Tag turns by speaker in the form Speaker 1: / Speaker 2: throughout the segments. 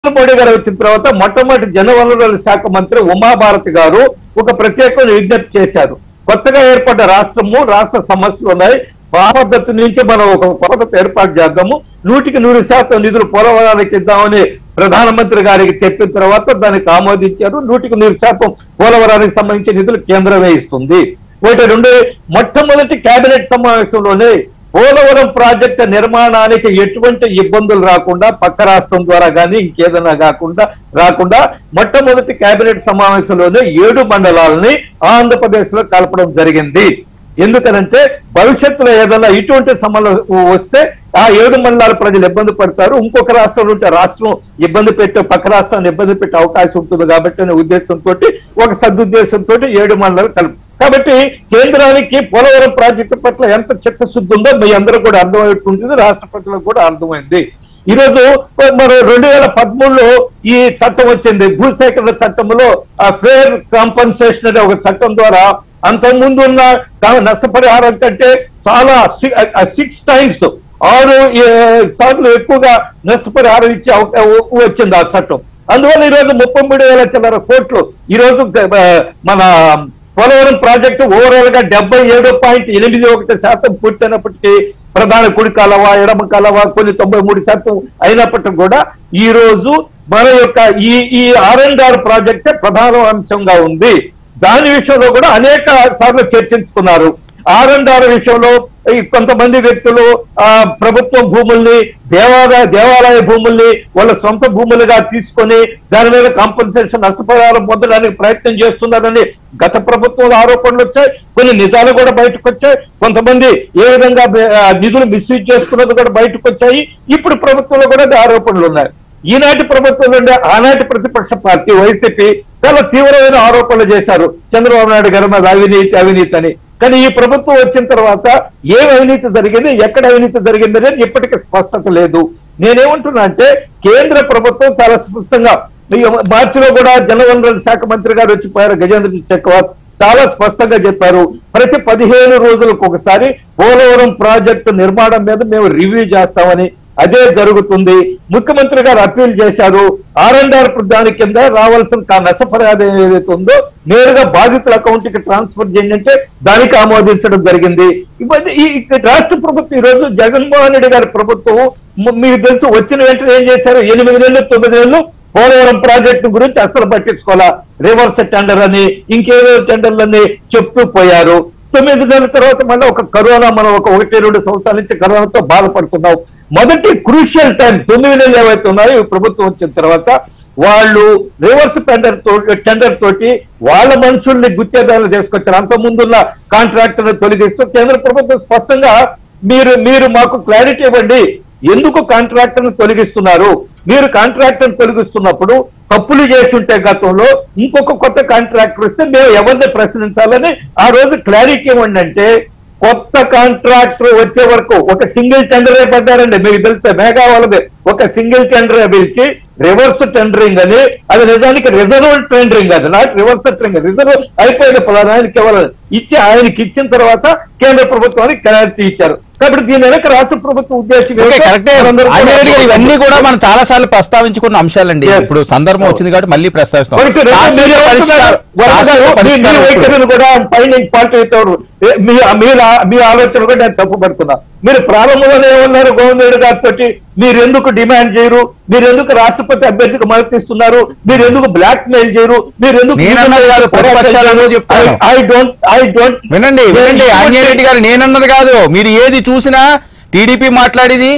Speaker 1: నరేంద్ర మోడీ గారు వచ్చిన తర్వాత మొట్టమొదటి జనవనరుల శాఖ మంత్రి ఉమాభారతి గారు ఒక ప్రత్యేకమైన విజ్ఞప్తి చేశారు కొత్తగా ఏర్పడ్డ రాష్ట్రము రాష్ట్ర సమస్యలు ఉన్నాయి ఆ పద్ధతి నుంచి మనం ఒక పద్ధతి ఏర్పాటు చేద్దాము నూటికి నూరు శాతం నిధులు పోలవరానికి ఇద్దామని ప్రధానమంత్రి గారికి చెప్పిన తర్వాత దానికి ఆమోదించారు నూటికి నూరు శాతం పోలవరానికి సంబంధించిన నిధులు కేంద్రమే ఇస్తుంది ఒకటి రెండు మొట్టమొదటి కేబినెట్ సమావేశంలోనే పోలవరం ప్రాజెక్టు నిర్మాణానికి ఎటువంటి ఇబ్బందులు రాకుండా పక్క రాష్ట్రం ద్వారా కానీ ఇంకేదైనా కాకుండా రాకుండా మొట్టమొదటి కేబినెట్ సమావేశంలోనే ఏడు మండలాలని ఆంధ్రప్రదేశ్ లో కలపడం జరిగింది ఎందుకనంటే భవిష్యత్తులో ఏదైనా ఇటువంటి సమస్యలు వస్తే ఆ ఏడు మండలాల ప్రజలు ఇబ్బంది పడతారు ఇంకొక రాష్ట్రం ఉంటే రాష్ట్రం ఇబ్బంది పెట్టే పక్క రాష్ట్రాన్ని ఇబ్బంది పెట్టే అవకాశం ఉంటుంది కాబట్టి అనే ఉద్దేశంతో ఒక సదుద్దేశంతో ఏడు మండలాలు కలుపు కాబట్టి కేంద్రానికి పోలవరం ప్రాజెక్టు పట్ల ఎంత చిత్తశుద్ధి ఉందో మీ అందరూ కూడా అర్థమవుతుంటుంది రాష్ట్ర ప్రజలకు కూడా అర్థమైంది ఈ రోజు మరి రెండు వేల పదమూడులో ఈ చట్టం వచ్చింది భూసేకరణ చట్టంలో ఆ ఫేర్ కాంపన్సేషన్ అనే ఒక చట్టం ద్వారా అంతకుముందు ఉన్న దా- నష్టపరిహారం కంటే చాలా సిక్స్ టైమ్స్ ఆరు ఏ, సార్లు ఎక్కువగా నష్టపరిహారం ఇచ్చే అవకా- వచ్చింది ఆ చట్టం అందువల్ల ఈ రోజు ముప్పై మూడు వేల చిల్లర కోట్లు ఈ రోజు ఆ, మన పోలవరం ప్రాజెక్టు ఓవరాల్ గా డెబ్బై ఏడు పాయింట్ ఎనిమిది ఒకటి శాతం పూర్తయినప్పటికీ ప్రధాన కుడి కాలవ ఎడమ కాలవ కొన్ని తొంభై మూడు శాతం అయినప్పటికీ కూడా ఈ రోజు మన యొక్క ఈ ఈ ఆర్ అండ్ ఆర్ ప్రాజెక్టే ప్రధాన అంశంగా ఉంది దాని విషయంలో కూడా అనేక సార్లు చర్చించుకున్నారు ఆర్ అండ్ ఆర్ విషయంలో ఈ కొంతమంది వ్యక్తులు ఆ ప్రభుత్వం భూముల్ని దేవాలయ దేవాలయ భూముల్ని వాళ్ళ సొంత భూములుగా తీసుకొని దాని మీద కాంపన్సేషన్ నష్టపరిహారం పొందడానికి ప్రయత్నం చేస్తున్నారని గత ప్రభుత్వంలో ఆరోపణలు వచ్చాయి కొన్ని నిజాలు కూడా బయటకు వచ్చాయి కొంతమంది ఏ విధంగా బె- ఆ నిధులు మిస్యూజ్ చేసుకున్నది కూడా బయటకు వచ్చాయి ఇప్పుడు ప్రభుత్వంలో కూడా ఆరోపణలు ఉన్నాయి ఈనాటి ప్రభుత్వం నుండి ఆనాటి ప్రతిపక్ష పార్టీ వైసీపీ చాలా తీవ్రమైన ఆరోపణలు చేశారు చంద్రబాబు నాయుడు గారి మీద అవినీతి అవినీతి అని కానీ ఈ ప్రభుత్వం వచ్చిన తర్వాత ఏం అవినీతి జరిగింది ఎక్కడ అవినీతి జరిగింది అనేది ఇప్పటికీ స్పష్టత లేదు నేనేమంటున్నా అంటే కేంద్ర ప్రభుత్వం చాలా స్పష్టంగా ఈ మార్చిలో కూడా జలవనరుల శాఖ మంత్రి గారు వచ్చిపోయారు గజేంద్ర సింగ్ షెకావత్ చాలా స్పష్టంగా చెప్పారు ప్రతి పదిహేను రోజులకు ఒకసారి పోలవరం ప్రాజెక్టు నిర్మాణం మీద మేము రివ్యూ చేస్తామని అదే జరుగుతుంది ముఖ్యమంత్రి గారు అప్పీల్ చేశారు ఆర్ అండ్ ఆర్ దాని కింద రావాల్సిన కా- నష్టపరిహారం ఏదైతే ఉందో నేరుగా బాధితుల అకౌంట్ కి ట్రాన్స్ఫర్ చేయండి అంటే దానికి ఆమోదించడం జరిగింది ఇవన్నీ ఈ ఈ రాష్ట్ర ప్రభుత్వం ఈ రోజు జగన్మోహన్ రెడ్డి గారి ప్రభుత్వం ము- మీకు తెలుసు వచ్చిన వెంటనే ఏం చేశారు ఎనిమిది నెలలు తొమ్మిది నెలలు పోలవరం ప్రాజెక్టు గురించి అసలు పట్టించుకోవాలా రివర్స్ టెండర్ అని ఇంకేదో టెండర్లని చెప్తూ పోయారు తొమ్మిది నెలల తర్వాత మళ్ళీ ఒక కరోనా మనం ఒక ఒకటి రెండు సంవత్సరాల నుంచి కరోనాతో బాధపడుతున్నాం మొదటి క్రూషియల్ టైం తొమ్మిది నెలలు ఏవైతే ఉన్నాయో ఈ ప్రభుత్వం వచ్చిన తర్వాత వాళ్ళు రివర్స్ టెండర్ తోటి టెండర్ తోటి వాళ్ళ మనుషుల్ని గుత్తేదారులు తీసుకొచ్చారు అంత ముందున్న కాంట్రాక్టర్ తొలగిస్తూ కేంద్ర ప్రభుత్వం స్పష్టంగా మీరు మీరు మాకు క్లారిటీ ఇవ్వండి ఎందుకు కాంట్రాక్టర్ తొలగిస్తున్నారు మీరు కాంట్రాక్టర్ తొలగిస్తున్నప్పుడు తప్పులు చేసి ఉంటే గతంలో ఇంకొక కొత్త కాంట్రాక్టర్ వస్తే మేము ఎవరిని ప్రశ్నించాలని ఆ రోజు క్లారిటీ ఇవ్వండి అంటే కొత్త కాంట్రాక్టర్ వచ్చే వరకు ఒక సింగిల్ టెండరే పడ్డారండి మీకు తెలిసే మేఘా వాళ్ళది ఒక సింగిల్ టెండరే పిలిచి రివర్స్ టెండరింగ్ అని అది నిజానికి రిజర్వ్ టెండరింగ్ అది నాట్ రివర్స్ టెండరింగ్ రిజర్వ్ అయిపోయింది పలానా ఆయనకి ఇవ్వాలని ఇచ్చి ఆయనకి ఇచ్చిన తర్వాత కేంద్ర ప్రభుత్వానికి క్లారిటీ ఇచ్చారు కాబట్టి దీని వెనక రాష్ట్ర ప్రభుత్వం ఉద్దేశం
Speaker 2: ఓకే
Speaker 1: ఏంటో
Speaker 2: కరెక్టే
Speaker 1: మనందరం కూడా
Speaker 2: ఆంజనేయులు గారు ఇవన్నీ కూడా మనం చాలా సార్లు ప్రస్తావించుకున్న అంశాలండి
Speaker 1: Yes.
Speaker 2: ఇప్పుడు సందర్భం వచ్చింది కాబట్టి మళ్ళీ ప్రస్తావిస్తాం
Speaker 1: వరకు రెండు
Speaker 2: శాశ్వత
Speaker 1: మీరు
Speaker 2: పరిష్కారం-
Speaker 1: వరకు
Speaker 2: శాశ్వత
Speaker 1: మీ- మీ
Speaker 2: పరిష్కారం ఎప్పుడు?
Speaker 1: వైఖరిని కూడా ఫైండింగ్ పార్టీ అవుతారు మీ మీరు మీ ఆలోచన కూడా నేను తప్పుపడుతున్నా మీరు ప్రారంభంలోనే ఏమన్నారు గవర్నర్ గారితో మీరు ఎందుకు డిమాండ్ చేయరు మీరు ఎందుకు రాష్ట్రపతి అభ్యర్థికి మద్దతు ఇస్తున్నారు మీరు ఎందుకు బ్లాక్ మెయిల్ చేయరు మీరు ఎందుకు
Speaker 2: నేనన్నది కాదు, ప్రతిపక్షాలు చెప్తాను.
Speaker 1: ఐ డోంట్ ఐ డోంట్
Speaker 2: వినండి వినండి ఆంజనేయుడు గారు నేనన్నది కాదు మీరు ఏది చూసినా టీడీపీ మాట్లాడేది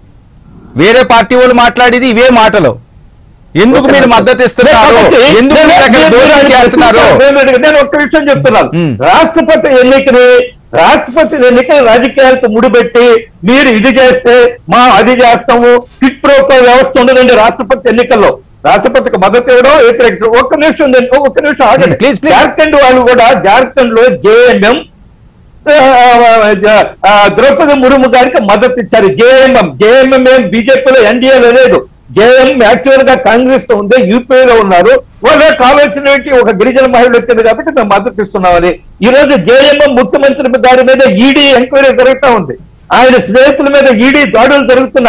Speaker 2: వేరే పార్టీ వాళ్ళు మాట్లాడేది ఇవే మాటలు ఎందుకు మీరు మద్దతు ఇస్తున్నారు ఎందుకు మీరు అక్కడ దోషం చేస్తున్నారు
Speaker 1: నేను ఒక్క విషయం చెప్తున్నాను
Speaker 2: మ్.
Speaker 1: రాష్ట్రపతి ఎన్నికని రాష్ట్రపతి ఎన్నికని రాజకీయాలతో ముడిపెట్టి మీరు ఇది చేస్తే మా అది చేస్తాము కిట్ ప్రోకో వ్యవస్థ ఉండదండి రాష్ట్రపతి ఎన్నికల్లో రాష్ట్రపతికి మద్దతు ఇవ్వడం వ్యతిరేక ఒక్క నిమిషం నేను ఒక్క నిమిషం ఆగండి
Speaker 2: Please, please.
Speaker 1: జార్ఖండ్ వాళ్ళు కూడా జార్ఖండ్ లో జేఎంఎం ద్రౌపది ముర్ము గారికి మద్దతు ఇచ్చారు జేఎంఎం జేఎంఎం ఏం బీజేపీలో ఎన్డీఏలో లేదు జేఎం యాక్చువల్ గా కాంగ్రెస్ తో ఉంది యూపీలో ఉన్నారు వాళ్ళ కావాల్సిన ఒక గిరిజన మహిళ వచ్చింది కాబట్టి మేము మద్దతు ఇస్తున్నామని ఈ రోజు జేఎంఎం ముఖ్యమంత్రి గారి మీద ఈడీ ఎంక్వైరీ జరుగుతూ ఉంది ఆయన స్నేహితుల మీద ఈడీ దాడులు జరుగుతున్నాయి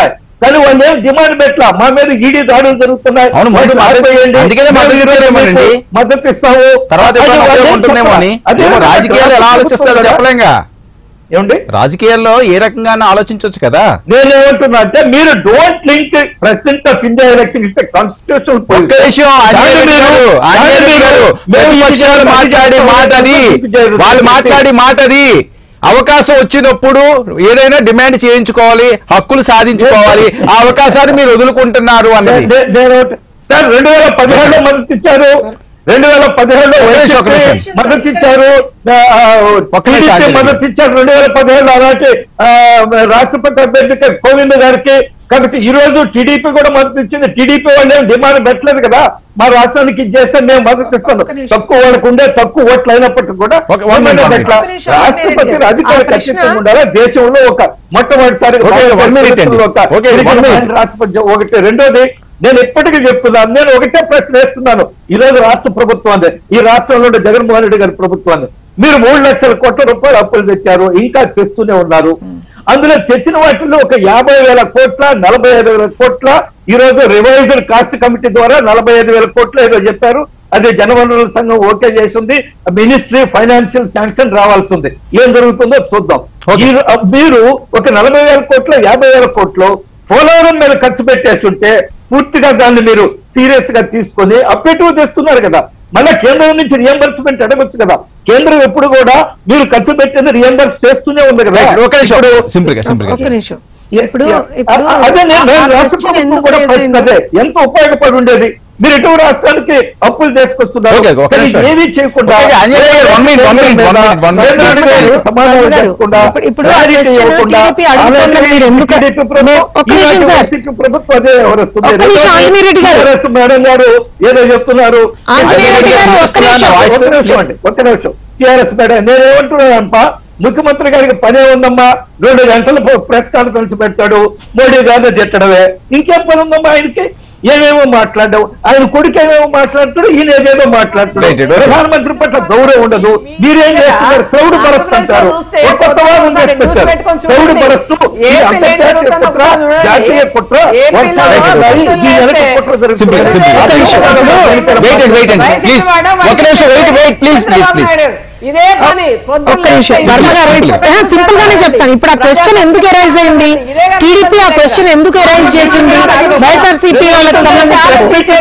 Speaker 1: కానీ వాళ్ళు ఏం డిమాండ్ పెట్టలా మా మీద ఈడీ దాడులు జరుగుతున్నాయి
Speaker 2: అవును,
Speaker 1: వాళ్ళు
Speaker 2: మద్దతు-
Speaker 1: ఆపేయండి.
Speaker 2: అందుకనే
Speaker 1: మేము
Speaker 2: మద్దతు
Speaker 1: ఈరోజు
Speaker 2: ఇచ్చారేమోనండి.
Speaker 1: మీకు మద్దతు ఇస్తాము
Speaker 2: తర్వాత
Speaker 1: అది
Speaker 2: ఎప్పుడైనా
Speaker 1: వాళ్ళు
Speaker 2: ఉపయోగం
Speaker 1: ఏం
Speaker 2: ఉంటుందేమో అని
Speaker 1: చెప్పలా. అదే
Speaker 2: ఏమో రాజకీయాలు ఎలా ఆలోచిస్తారో చెప్పలేంగా
Speaker 1: ఏమండి
Speaker 2: రాజకీయాల్లో ఏ రకంగా ఆలోచించవచ్చు కదా
Speaker 1: నేనేమంటున్నా అంటే మీరు don't link president of India election ఇస్తే కాన్స్టిట్యూషన్
Speaker 2: ఒక్క విషయం ఆంజనేయ రెడ్డి గారు, ఆంజనేయ రెడ్డి గారు, ప్రతిపక్షాలు మాట్లాడే మాట అది వాళ్ళు మాట్లాడే మాట అది అవకాశం వచ్చినప్పుడు ఏదైనా డిమాండ్ చేయించుకోవాలి హక్కులు సాధించుకోవాలి ఆ అవకాశాన్ని మీరు వదులుకుంటున్నారు అన్నది
Speaker 1: నే- నేను సార్ రెండు వేల పదిహేడులో మద్దతు ఇచ్చారు రెండు వేల పదిహేడులో
Speaker 2: ఒక్క నిమిషం, ఒక్క
Speaker 1: వైఎస్ఆర్
Speaker 2: నిమిషం.
Speaker 1: మద్దతు ఇచ్చారు ఆ, ఆ,
Speaker 2: ఒక్క నిమిషం,
Speaker 1: TDP
Speaker 2: ఆంజనేయ.
Speaker 1: మద్దతు ఇచ్చారు రెండు వేల పదిహేడులో అలాంటి ఆ, రాష్ట్రపతి అభ్యర్థి కోవింద్ గారికి కాబట్టి ఈ రోజు టీడీపీ కూడా మద్దతు ఇచ్చింది టీడీపీ వాళ్ళు ఏం డిమాండ్ పెట్టలేదు కదా మా రాష్ట్రానికి ఇది చేస్తే మేము మద్దతు ఇస్తాను
Speaker 3: ఒక్క నిమిషం.
Speaker 1: తక్కువ వాళ్ళకు ఉండే తక్కువ ఓట్లు అయినప్పటికీ కూడా
Speaker 2: ఒక- one minute,
Speaker 1: demand
Speaker 2: one minute.
Speaker 1: పెట్టలా.
Speaker 3: ఒక్క నిమిషం,
Speaker 1: రాష్ట్రపతి
Speaker 3: ఆంజనేయ
Speaker 1: అధికార
Speaker 3: ఆ ప్రశ్న-
Speaker 1: ఖచ్చితంగా ఉండాలా దేశంలో ఒక మొట్టమొదటిసారి
Speaker 2: ఓకే, one minute అండి. Okay, one minute.
Speaker 1: రాష్ట్రపతి ఒకటి రెండోది నేను ఎప్పటికీ చెప్తున్నాను నేను ఒకటే ప్రశ్న వేస్తున్నాను ఈ రోజు రాష్ట్ర ప్రభుత్వాన్ని ఈ రాష్ట్రంలో ఉండే జగన్మోహన్ రెడ్డి గారి ప్రభుత్వాన్ని మీరు మూడు లక్షల కోట్ల రూపాయలు అప్పులు తెచ్చారు ఇంకా తెస్తూనే ఉన్నారు అందులో తెచ్చిన వాటిలో ఒక యాభై వేల కోట్ల నలభై ఐదు వేల కోట్ల ఈ రోజు రివైజ్డ్ కాస్ట్ కమిటీ ద్వారా నలభై ఐదు వేల కోట్లు ఏదో చెప్పారు అది జనవనరుల సంఘం ఓకే చేసింది మినిస్ట్రీ ఫైనాన్షియల్ శాంక్షన్ రావాల్సి ఉంది ఏం జరుగుతుందో చూద్దాం
Speaker 2: Okay.
Speaker 1: ఈ- మీరు ఒక నలభై వేల కోట్లు యాభై వేల కోట్లు పోలవరం మీద ఖర్చు పెట్టేసి ఉంటే పూర్తిగా దాన్ని మీరు సీరియస్ గా తీసుకొని అప్పేటివ్ తెస్తున్నారు కదా మళ్ళీ కేంద్రం నుంచి రియంబర్స్మెంట్ అడగొచ్చు కదా కేంద్రం ఎప్పుడు కూడా మీరు ఖర్చు పెట్టింది రియంబర్స్ చేస్తూనే ఉంది కదా
Speaker 2: ఒక నిమిషం సింపుల్ గా సింపుల్ గా
Speaker 3: ఒక్క నిమిషం
Speaker 1: ఏ-
Speaker 3: ఇప్పుడు
Speaker 1: ఏ-
Speaker 3: ఇప్పుడు
Speaker 1: అ- అదే నేను- నేను
Speaker 3: ఆ
Speaker 1: రాష్ట్ర
Speaker 3: question
Speaker 1: ప్రభుత్వం
Speaker 3: ఎందుకు
Speaker 1: కూడా
Speaker 3: raise
Speaker 1: ప్రశ్న
Speaker 3: అయిందో?
Speaker 1: అదే. ఎంత ఉపయోగపడి ఉండేది మీరు ఇటు రాష్ట్రానికి అప్పులు చేసుకొస్తున్నారు
Speaker 2: ఓకే, ఒక
Speaker 1: కానీ
Speaker 2: నిమిషం.
Speaker 1: ఏమీ చేయకుండా
Speaker 2: ఓకే, అంజనేయ గారు, one minute, one minute, one minute, one minute.
Speaker 1: కేంద్రానికి
Speaker 3: Please,
Speaker 1: సమాధానం
Speaker 3: వర్మ గారు,
Speaker 1: చెప్పకుండా,
Speaker 3: ఇప్పుడు- ఇప్పుడు ఆ
Speaker 1: clarity
Speaker 3: question
Speaker 1: ఇవ్వకుండా,
Speaker 3: TDP అడుగుతోందని మీరు ఎందుకు-
Speaker 1: TDP ప్రభుత్వం,
Speaker 3: మే- ఒక్క నిమిషం
Speaker 1: ఈనాటి
Speaker 3: సార్.
Speaker 1: వైసీపీ ప్రభుత్వం అదే వ్యవహరిస్తుంది.
Speaker 3: ఒక్క నిమిషం, ఆంజనేయ రెడ్డి గారు.
Speaker 1: టీఆర్ఎస్ మేడం గారు ఏదో చెప్తున్నారు
Speaker 3: ఆంజనేయ రెడ్డి గారు, ఒక్క నిమిషం.
Speaker 1: ఒక్క నిమిషం అండి, ఒక్క నిమిషం టిఆర్ఎస్ మేడం నేనేమంటున్నానప్ప ముఖ్యమంత్రి గారికి పనే ఉందమ్మా రెండు గంటలు ప్రెస్ కాన్ఫరెన్స్ పెడతాడు మోడీ గారిని తిట్టడమే ఇంకేం పని ఉందమ్మా ఆయనకి ఏమేమో మాట్లాడడం ఆయన కొడుకు ఏమేమో మాట్లాడుతాడు ఈయన ఏదేదో
Speaker 2: Right, right,
Speaker 1: మాట్లాడుతాడు
Speaker 2: okay.
Speaker 1: ప్రధానమంత్రి పట్ల గౌరవం ఉండదు మీరేం చేస్తున్నారు క్రౌడ్ బరస్ట్ అంటారు ఒక కొత్త వాదం చేసి పెట్టారు క్రౌడ్ బరస్ట్ ఈ అంతర్జాతీయ కుట్ర జాతీయ కుట్ర వర్షాలు వస్తున్నాయి, దీని వెనక కుట్ర
Speaker 2: సింపుల్ గా సింపుల్ గా
Speaker 1: జరుగుతుంది
Speaker 2: వెయిట్ అండ్ వెయిట్ అండి ప్లీజ్ ఒక నిమిషం wait wait please please please
Speaker 4: ఇదే పని
Speaker 3: ఒక్క నిమిషం వర్మ గారు సింపుల్ గానే చెప్తాను ఇప్పుడు ఆ క్వశ్చన్ ఎందుకు ఎరైజ్ అయింది టీడీపీ ఆ క్వశ్చన్ ఎందుకు ఎరైజ్ చేసింది వైఎస్ఆర్సీపీ వాళ్ళకి సంబంధించిన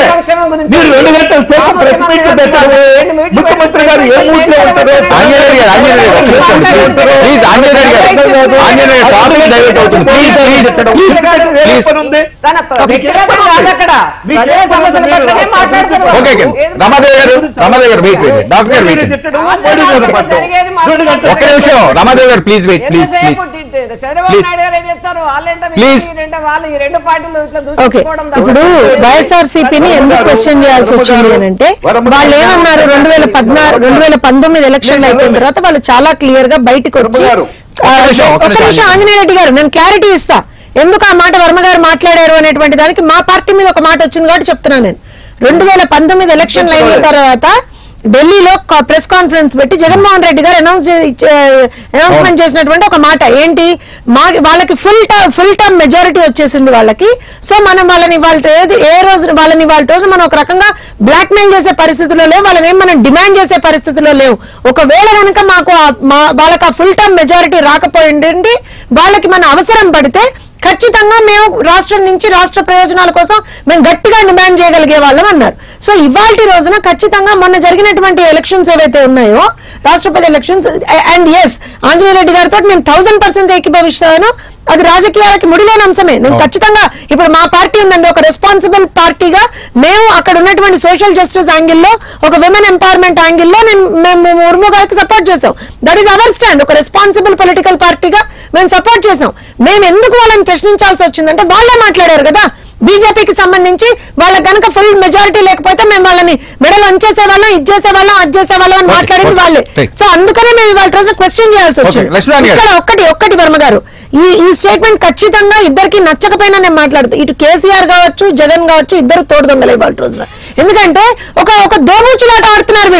Speaker 1: మీరు రెండు గంటల సేపు ప్రెస్ మీట్ పెట్టడమే ముఖ్యమంత్రి గారు ఏ మూట్లో ఉంటారో
Speaker 2: ఆంజనేయ గారు ఆంజనేయ గారు ఒక్క నిమిషం please please Anjaneya garu Anjaneya garu topic divert అవుతుంది ప్లీజ్ ప్లీజ్ ప్లీజ్ ప్లీజ్
Speaker 4: తన వ్యక్తిగతం కాదు అక్కడ ప్రజల సమస్యల పట్లనే మాట్లాడుతున్నారు
Speaker 2: okay okay Ramadevi garu Ramadevi garu wait wait doctor garu wait
Speaker 1: Modi మీద పడ్డం. రెండు గంటల
Speaker 2: ఒక్క నిమిషం Ramadevi garu please wait please please
Speaker 4: Chandrababu
Speaker 2: Please.
Speaker 4: Naidu garu ఏం చెప్తారు వాళ్ళేంటో
Speaker 2: Please.
Speaker 4: వీళ్ళేంటో వాళ్ళు ఈ రెండు పార్టీలు ఇట్లా
Speaker 3: ఓకే
Speaker 4: దూషించుకోవడం తప్ప
Speaker 3: ఇప్పుడు వైఎస్ఆర్సీపీని ఎందుకు క్వశ్చన్ చేయాల్సి వచ్చింది అని అంటే వాళ్ళు ఏమన్నారు రెండు వేల పద్నాలుగు రెండు వేల పంతొమ్మిది ఎలక్షన్లు అయిపోయిన తర్వాత వాళ్ళు చాలా క్లియర్ గా బయటకు వచ్చి
Speaker 1: గారు,
Speaker 3: ఆ,
Speaker 2: ఒక్క నిమిషం, ఒక్క
Speaker 3: ఒక్క
Speaker 2: నిమిషం,
Speaker 3: నిమిషం ఆంజనేయ రెడ్డి గారు నేను క్లారిటీ ఇస్తా ఎందుకు ఆ మాట వర్మ గారు మాట్లాడారు అనేటువంటి దానికి మా పార్టీ మీద ఒక మాట వచ్చింది కాబట్టి చెప్తున్నాను నేను రెండు వేల పంతొమ్మిది ఎలక్షన్లు అయిన తర్వాత ఢిల్లీలో ప్రెస్ కాన్ఫరెన్స్ పెట్టి జగన్మోహన్ రెడ్డి గారు అనౌన్స్ అనౌన్స్మెంట్ చేసినటువంటి ఒక మాట ఏంటి మా వాళ్ళకి full term full term majority వచ్చేసింది వాళ్ళకి సో మనం వాళ్ళని వాళ్ళ ఏది ఏ రోజు వాళ్ళని వాళ్ళ రోజు మనం ఒక రకంగా బ్లాక్ మెయిల్ చేసే పరిస్థితిలో లేవు వాళ్ళని ఏం మనం డిమాండ్ చేసే పరిస్థితిలో లేవు ఒకవేళ కనుక మాకు ఆ- మా వాళ్ళకి ఆ ఫుల్ టర్మ్ మెజారిటీ రాకపోయింది వాళ్ళకి మన అవసరం పడితే ఖచ్చితంగా మేము రాష్ట్రం నుంచి రాష్ట్ర ప్రయోజనాల కోసం మేము గట్టిగా డిమాండ్ చేయగలిగే వాళ్ళం అన్నారు సో ఇవాళ రోజున ఖచ్చితంగా మొన్న జరిగినటువంటి ఎలక్షన్స్ ఏవైతే ఉన్నాయో రాష్ట్రపతి elections and S Anjaneya Reddy గారితో నేను థౌసండ్ పర్సెంట్ ఏకీభవిస్తాను అది రాజకీయాలకి ముడిలేని అంశమే నేను ఖచ్చితంగా ఇప్పుడు మా పార్టీ ఉందండి ఒక రెస్పాన్సిబుల్ పార్టీగా మేము అక్కడ ఉన్నటువంటి సోషల్ జస్టిస్ యాంగిల్లో ఒక విమెన్ ఎంపవర్మెంట్ యాంగిల్లో నేను మేము ముర్ము గారికి సపోర్ట్ చేసాం దట్ ఈస్ అవర్ స్టాండ్ ఒక రెస్పాన్సిబుల్ పొలిటికల్ పార్టీగా మేము సపోర్ట్ చేసాం మేము ఎందుకు వాళ్ళని ప్రశ్నించాల్సి వచ్చిందంటే వాళ్ళే మాట్లాడారు కదా బీజేపీకి సంబంధించి వాళ్ళకి గనక ఫుల్ మెజారిటీ లేకపోతే మేము వాళ్ళని మెడలు వంచేసే వాళ్ళం ఇది చేసే వాళ్ళం అది చేసే వాళ్ళం అని
Speaker 2: Okay,
Speaker 3: మాట్లాడింది
Speaker 2: okay,
Speaker 3: వాళ్ళే
Speaker 2: right.
Speaker 3: సో అందుకనే మేము ఇవాళ రోజున క్వశ్చన్ చేయాల్సి వచ్చింది
Speaker 2: లక్ష్మణ్ గారు.
Speaker 3: ఇక్కడ ఒక్కటి ఒక్కటి వర్మ గారు ఈ ఈ స్టేట్మెంట్ ఖచ్చితంగా ఇద్దరికి నచ్చకపోయినా నేను మాట్లాడుతా ఇటు కేసీఆర్ కావచ్చు జగన్ కావచ్చు ఇద్దరు తోడు దొంగలే ఇవాళ రోజున ఎందుకంటే ఒక ఒక దోబూచులాట ఆడుతున్నారు వీళ్ళు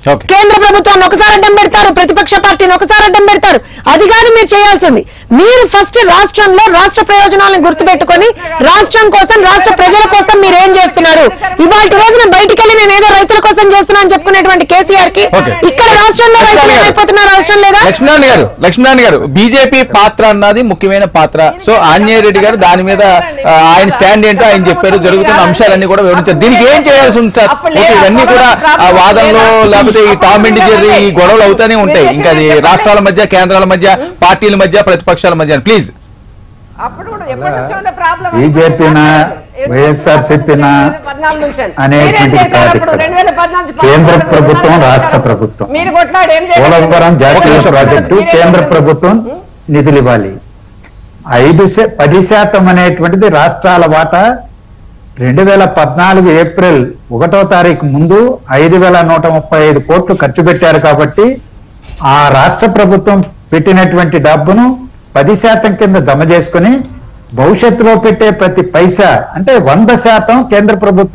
Speaker 2: Okay.
Speaker 3: కేంద్ర ప్రభుత్వాన్ని ఒకసారి అడ్డం పెడతారు ప్రతిపక్ష పార్టీని ఒకసారి అడ్డం పెడతారు అది కాదు మీరు చేయాల్సింది మీరు ఫస్ట్ రాష్ట్రంలో రాష్ట్ర ప్రయోజనాలను గుర్తుపెట్టుకొని రాష్ట్రం కోసం రాష్ట్ర ప్రజల కోసం మీరు ఏం చేస్తున్నారు ఇవాళ రోజున బయటికి వెళ్ళి నేను ఏదో రైతుల కోసం చేస్తున్నా అని చెప్పుకునేటువంటి కేసీఆర్ కి
Speaker 2: Okay.
Speaker 3: ఇక్కడ రాష్ట్రంలో రైతులు ఏమైపోతున్నారు అవసరం లేదా
Speaker 2: లక్ష్మీనారాయణ గారు లక్ష్మీనారాయణ గారు బీజేపీ పాత్ర అన్నది ముఖ్యమైన పాత్ర సో ఆంజనేయ రెడ్డి గారు దాని మీద ఆ, ఆయన స్టాండ్ ఏంటో ఆయన చెప్పారు జరుగుతున్న అంశాలన్నీ కూడా వివరించారు దీనికి ఏం చేయాల్సి ఉంది సార్ ఓకే, ఇవన్నీ కూడా ఆ వాదనలో లేకపోతే ఈ టామ్ అండ్ జెర్రీ ఈ గొడవలు అవుతానే ఉంటాయి ఇంకా అది రాష్ట్రాల మధ్య కేంద్రాల మధ్య పార్టీల మధ్య ప్రతిపక్షాల మధ్య ప్లీజ్
Speaker 4: అప్పుడు కూడా ఎప్పటి నుంచో ఉన్న ప్రాబ్లం
Speaker 5: బీజేపీనా, వైఎస్ఆర్సీపీనా అనేటువంటిది కాదు ఇక్కడ. కేంద్ర ప్రభుత్వం రాష్ట్ర ప్రభుత్వం
Speaker 4: మీరు కొట్లాడు ఏం
Speaker 5: పోలవరం జాతీయ
Speaker 2: నిమిషం.
Speaker 5: ప్రాజెక్టు కేంద్ర ప్రభుత్వం నిధులు ఇవ్వాలి ఐదు శా- పది శాతం అనేటువంటిది రాష్ట్రాల వాటా రెండు వేల పద్నాలుగు ఏప్రిల్ ఒకటో తారీఖు ముందు ఐదు వేల నూట ముప్పై ఐదు కోట్లు ఖర్చు పెట్టారు కాబట్టి ఆ రాష్ట్ర ప్రభుత్వం పెట్టినటువంటి డబ్బును పది శాతం కింద జమ చేసుకుని భవిష్యత్తులో పెట్టే ప్రతి పైసా అంటే వంద శాతం కేంద్ర ప్రభుత్వం